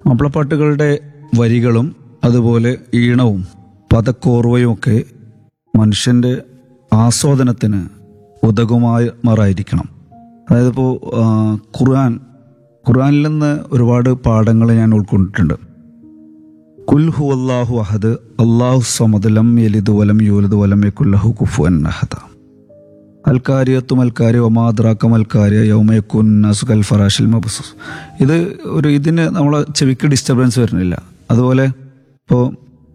മാപ്പിളപ്പാട്ടുകളുടെ വരികളും അതുപോലെ ഈണവും പദക്കോർവയും ഒക്കെ മനുഷ്യൻ്റെ ആസ്വാദനത്തിന് ഉതകുമാറായിരിക്കണം അതായത് ഇപ്പോൾ ഖുർആൻ ഖുർആനിൽ നിന്ന് ഒരുപാട് പാഠങ്ങൾ ഞാൻ ഉൾക്കൊണ്ടിട്ടുണ്ട് കുൽഹു അള്ളാഹു അഹദ് അള്ളാഹു സമദ് ലം യലിദ് വലം യൂലദ് വലം യക്കുല്ലഹു കുഫുവൻ അഹദ അൽക്കാരിയത്തും അൽക്കാരി ഒമാദ്രാക്കം അൽക്കാരിയ യൗമയക്കുൻ നസുഖൽ ഫറാഷിൽ മബസൂസ് ഇത് ഒരു ഇതിന് നമ്മളെ ചെവിക്ക് ഡിസ്റ്റർബൻസ് വരുന്നില്ല അതുപോലെ ഇപ്പോൾ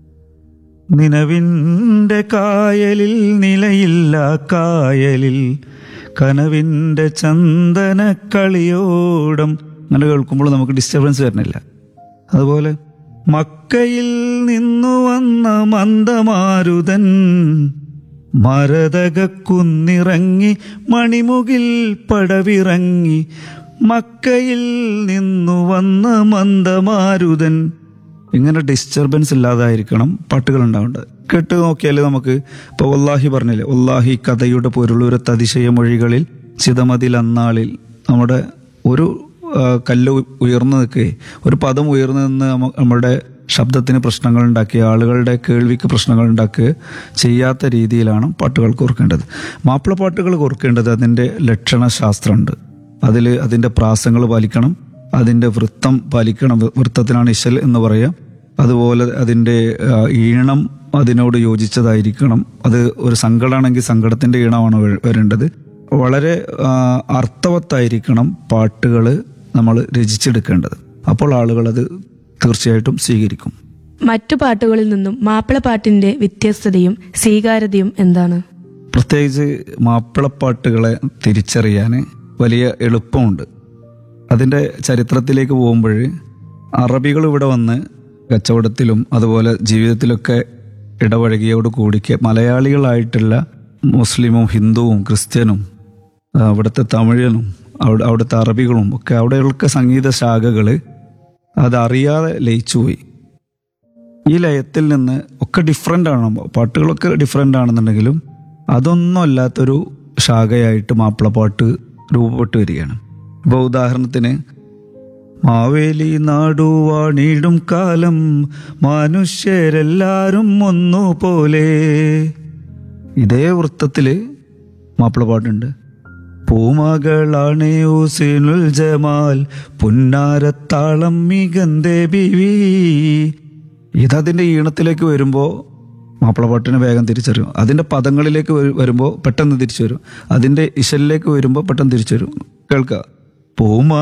നിലവിൻ്റെ കായലിൽ നിലയില്ല കായലിൽ കനവിൻ്റെ ചന്ദന കളിയോടം അങ്ങനെ കേൾക്കുമ്പോൾ നമുക്ക് ഡിസ്റ്റർബൻസ് വരുന്നില്ല അതുപോലെ മക്കയിൽ നിന്നു വന്ന മന്ദമാരുതൻ മരതക കുന്നിറങ്ങി മണിമുകിൽ പടവിറങ്ങി മക്കയിൽ നിന്നു വന്ന മന്ദമാരുതൻ ഇങ്ങനെ ഡിസ്റ്റർബൻസ് ഇല്ലാതായിരിക്കണം പാട്ടുകൾ ഉണ്ടാവേണ്ടത് കേട്ട് നോക്കിയാൽ നമുക്ക് ഇപ്പോൾ ഒല്ലാഹി പറഞ്ഞില്ലേ ഒല്ലാഹി കഥയുടെ പൊരുളൂരത്ത് അതിശയ മൊഴികളിൽ ചിതമതിൽ അന്നാളിൽ നമ്മുടെ ഒരു ആ, കല്ല് ഉ- ഉയർന്നു നിൽക്കുകയെ ഒരു പദം ഉയർന്നു നിന്ന് നമ്മ- നമ്മുടെ ശബ്ദത്തിന് പ്രശ്നങ്ങൾ ഉണ്ടാക്കി ആളുകളുടെ കേൾവിക്ക് പ്രശ്നങ്ങൾ ഉണ്ടാക്കുക ചെയ്യാത്ത രീതിയിലാണ് പാട്ടുകൾ കോർക്കേണ്ടത് മാപ്പിള പാട്ടുകൾ കോർക്കേണ്ടത് അതിൻ്റെ ലക്ഷണശാസ്ത്രമുണ്ട് അതിൽ അതിൻ്റെ പ്രാസങ്ങൾ പാലിക്കണം അതിൻ്റെ വൃത്തം പാലിക്കണം വൃ- വൃത്തത്തിനാണ് ഇശൽ എന്ന് പറയാം അതുപോലെ അതിൻ്റെ ആ, ഈണം അതിനോട് യോജിച്ചതായിരിക്കണം അത് ഒരു സങ്കടമാണെങ്കിൽ സങ്കടത്തിൻ്റെ ഈണമാണ് വ- വരേണ്ടത് വളരെ ആ, അർത്ഥവത്തായിരിക്കണം പാട്ടുകൾ നമ്മൾ രചിച്ചെടുക്കേണ്ടത് അപ്പോൾ ആളുകൾ അത് തീർച്ചയായിട്ടും സ്വീകരിക്കും മറ്റു പാട്ടുകളിൽ നിന്നും മാപ്പിളപ്പാട്ടിന്റെ വ്യത്യസ്തതയും സ്വീകാര്യതയും എന്താണ് പ്രത്യേകിച്ച് മാപ്പിളപ്പാട്ടുകളെ തിരിച്ചറിയാൻ വലിയ എളുപ്പമുണ്ട് അതിൻ്റെ ചരിത്രത്തിലേക്ക് പോകുമ്പോൾ അറബികൾ ഇവിടെ വന്ന് കച്ചവടത്തിലും അതുപോലെ ജീവിതത്തിലൊക്കെ ഇടപഴകിയോട് കൂടിക്ക് മലയാളികളായിട്ടുള്ള മുസ്ലിമും ഹിന്ദുവും ക്രിസ്ത്യനും ആ, അവിടുത്തെ തമിഴനും അവിടെ അവിടുത്തെ അറബികളും ഒക്കെ അവിടെയുള്ള സംഗീത ശാഖകൾ അതറിയാതെ ലയിച്ചുപോയി ഈ ലയത്തിൽ നിന്ന് ഒക്കെ ഡിഫറെൻ്റ് ആണ് പാട്ടുകളൊക്കെ ഡിഫറെൻ്റ് ആണെന്നുണ്ടെങ്കിലും അതൊന്നും അല്ലാത്തൊരു ശാഖയായിട്ട് മാപ്പിളപ്പാട്ട് രൂപപ്പെട്ട് വരികയാണ് ഇപ്പോൾ ഉദാഹരണത്തിന് മാവേലി നാടുവാണിടും കാലം മനുഷ്യരെല്ലാരും ഒന്നുപോലെ ഇതേ വൃത്തത്തില് മാപ്പിളപ്പാട്ടുണ്ട് പൂമകളാണ് ഹുസൈനുൽ ജമാൽ പുന്നാരത്താളം മികന്തേ ബിവി ഇതതിൻ്റെ ഈണത്തിലേക്ക് വരുമ്പോൾ മാപ്പിളപ്പാട്ടിന് വേഗം തിരിച്ചറിയും അതിൻ്റെ പദങ്ങളിലേക്ക് വരുമ്പോൾ പെട്ടെന്ന് തിരിച്ചു വരും അതിൻ്റെ ഇശലിലേക്ക് വരുമ്പോൾ പെട്ടെന്ന് തിരിച്ചു വരും കേൾക്കുക പൂമ